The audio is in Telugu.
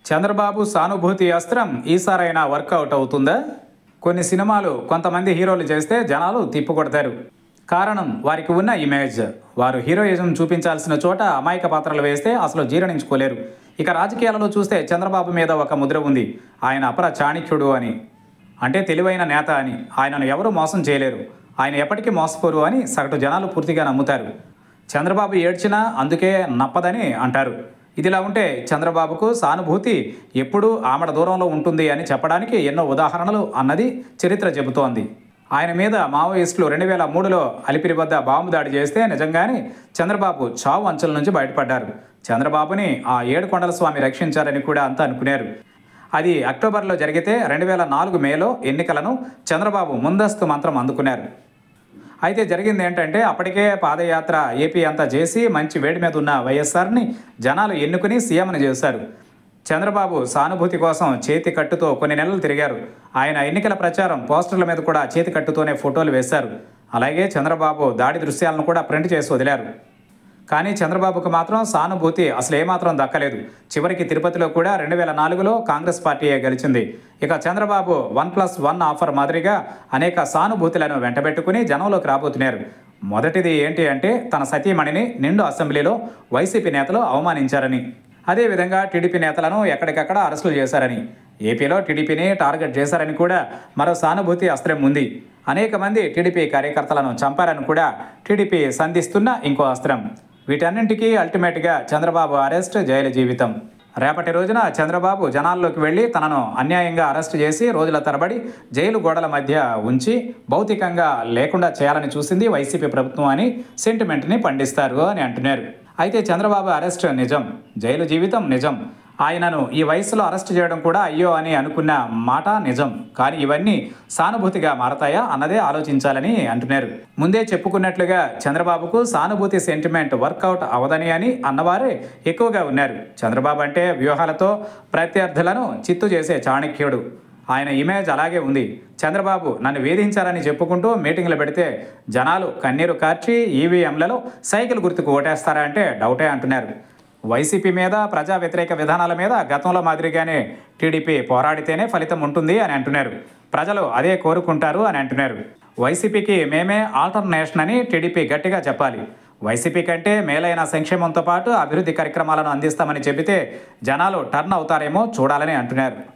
చంద్రబాబు సానుభూతి అస్త్రం ఈసారైనా వర్కౌట్ అవుతుందా కొన్ని సినిమాలు కొంతమంది హీరోలు చేస్తే జనాలు తిప్పుకొడతారు కారణం వారికి ఉన్న ఇమేజ్ వారు హీరోయిజం చూపించాల్సిన చోట అమాయక పాత్రలు వేస్తే అసలు జీర్ణించుకోలేరు ఇక రాజకీయాలలో చూస్తే చంద్రబాబు మీద ఒక ముద్ర ఉంది ఆయన అపర చాణక్యుడు అని అంటే తెలివైన నేత అని ఆయనను ఎవరూ మోసం చేయలేరు ఆయన ఎప్పటికీ మోసపోరు అని సగటు జనాలు పూర్తిగా నమ్ముతారు చంద్రబాబు ఏడ్చినా అందుకే నప్పదని అంటారు ఇదిలా ఉంటే చంద్రబాబుకు సానుభూతి ఎప్పుడూ ఆమడ దూరంలో ఉంటుంది అని చెప్పడానికి ఎన్నో ఉదాహరణలు అన్నది చరిత్ర చెబుతోంది ఆయన మీద మావోయిస్టులు రెండు వేల మూడులో అలిపిరి వద్ద బాంబు దాడి చేస్తే నిజంగానే చంద్రబాబు చావు అంచుల నుంచి బయటపడ్డారు చంద్రబాబుని ఆ ఏడు కొండల స్వామి రక్షించారని కూడా అంతా అనుకున్నారు అది అక్టోబర్లో జరిగితే రెండు వేల నాలుగు మేలో ఎన్నికలను చంద్రబాబు ముందస్తు మంత్రం అందుకున్నారు అయితే జరిగింది ఏంటంటే అప్పటికే పాదయాత్ర ఏపీ అంతా చేసి మంచి వేడి మీద ఉన్న వైఎస్ఆర్ని జనాలు ఎన్నుకుని సీఎంని చేశారు చంద్రబాబు సానుభూతి కోసం చేతి కట్టుతో కొన్ని నెలలు తిరిగారు ఆయన ఎన్నికల ప్రచారం పోస్టర్ల మీద కూడా చేతి కట్టుతోనే ఫోటోలు వేశారు అలాగే చంద్రబాబు దాడి దృశ్యాలను కూడా ప్రింట్ చేసి వదిలారు కానీ చంద్రబాబుకు మాత్రం సానుభూతి అసలు ఏమాత్రం దక్కలేదు చివరికి తిరుపతిలో కూడా రెండు వేల నాలుగులో కాంగ్రెస్ పార్టీయే గెలిచింది ఇక Chandrababu one plus one offer మాదిరిగా అనేక సానుభూతులను వెంటబెట్టుకుని జనంలోకి రాబోతున్నారు మొదటిది ఏంటి అంటే తన సతీమణిని నిండు అసెంబ్లీలో వైసీపీ నేతలు అవమానించారని అదేవిధంగా టీడీపీ నేతలను ఎక్కడికక్కడ అరెస్టులు చేశారని ఏపీలో టీడీపీని టార్గెట్ చేశారని కూడా మరో సానుభూతి అస్త్రం ఉంది అనేక మంది టీడీపీ కార్యకర్తలను చంపారని కూడా టీడీపీ సంధిస్తున్న ఇంకో అస్త్రం వీటన్నింటికీ అల్టిమేట్గా చంద్రబాబు అరెస్ట్ జైలు జీవితం రేపటి రోజున చంద్రబాబు జనాల్లోకి వెళ్ళి తనను అన్యాయంగా అరెస్ట్ చేసి రోజుల తరబడి జైలు గోడల మధ్య ఉంచి భౌతికంగా లేకుండా చేయాలని చూసింది వైసీపీ ప్రభుత్వం అని సెంటిమెంట్ని పండిస్తారు అని అంటున్నారు అయితే చంద్రబాబు అరెస్ట్ నిజం జైలు జీవితం నిజం ఆయనను ఈ వయసులో అరెస్ట్ చేయడం కూడా అయ్యో అని అనుకున్న మాట నిజం కానీ ఇవన్నీ సానుభూతిగా మారతాయా అన్నదే ఆలోచించాలని అంటున్నారు ముందే చెప్పుకున్నట్లుగా చంద్రబాబుకు సానుభూతి సెంటిమెంట్ వర్కౌట్ అవదని అని అన్నవారే ఎక్కువగా ఉన్నారు చంద్రబాబు అంటే వ్యూహాలతో ప్రత్యర్థులను చిత్తు చేసే చాణక్యుడు ఆయన ఇమేజ్ అలాగే ఉంది చంద్రబాబు నన్ను వేధించారని చెప్పుకుంటూ మీటింగ్లు పెడితే జనాలు కన్నీరు కార్చి ఈవీఎంలలో సైకిల్ గుర్తుకు ఓటేస్తారా అంటే డౌటే అంటున్నారు వైసీపీ మీద ప్రజా వ్యతిరేక విధానాల మీద గతంలో మాదిరిగానే టీడీపీ పోరాడితేనే ఫలితం ఉంటుంది అని అంటున్నారు ప్రజలు అదే కోరుకుంటారు అని అంటున్నారు వైసీపీకి మేమే ఆల్టర్నేషన్ అని టీడీపీ గట్టిగా చెప్పాలి వైసీపీ కంటే మేలైన సంక్షేమంతో పాటు అభివృద్ధి కార్యక్రమాలను అందిస్తామని చెబితే జనాలు టర్న్ అవుతారేమో చూడాలని అంటున్నారు